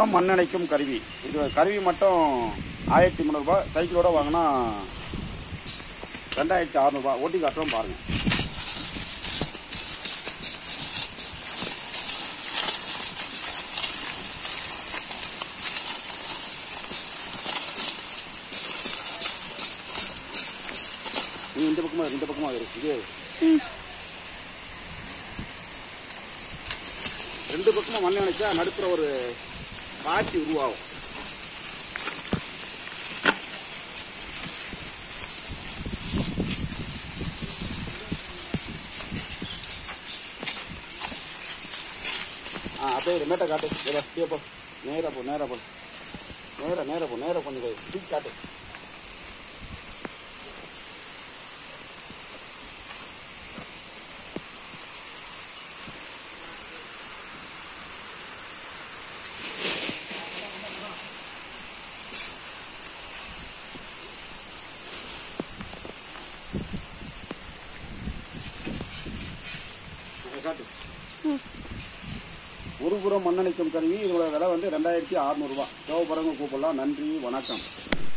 புறம் மண்ணணைக்கும் கருவி இது கருவி மட்டும் ஆயிரத்தி முந்நூறுபா சைக்கிளோட வாங்கினா ரெண்டாயிரத்தி அறநூறுபா ஓட்டி காட்டுறோம் பாருங்க நீ இந்த பக்கமா இரு, இந்த பக்கமா இருக்கு இது ரெண்டு பக்கமும் மண் அணைச்சா நடுப்புற ஒரு காட்சி உருவாகும் ஆ அப்படியே இரு, மேட்டை காட்டு இதோ, கீழே போ நேரா போ நேரா போ நேரா நேரா போ நேரா பண்ணி தூக்கி காட்டு அதை காட்டு ஒரு புறம் மண்ணணைக்கும் கருவி இதோட விலை வந்து ரெண்டாயிரத்தி அறநூறுபா தேவைப்படுறவங்க கூப்பிடலாம் நன்றி வணக்கம்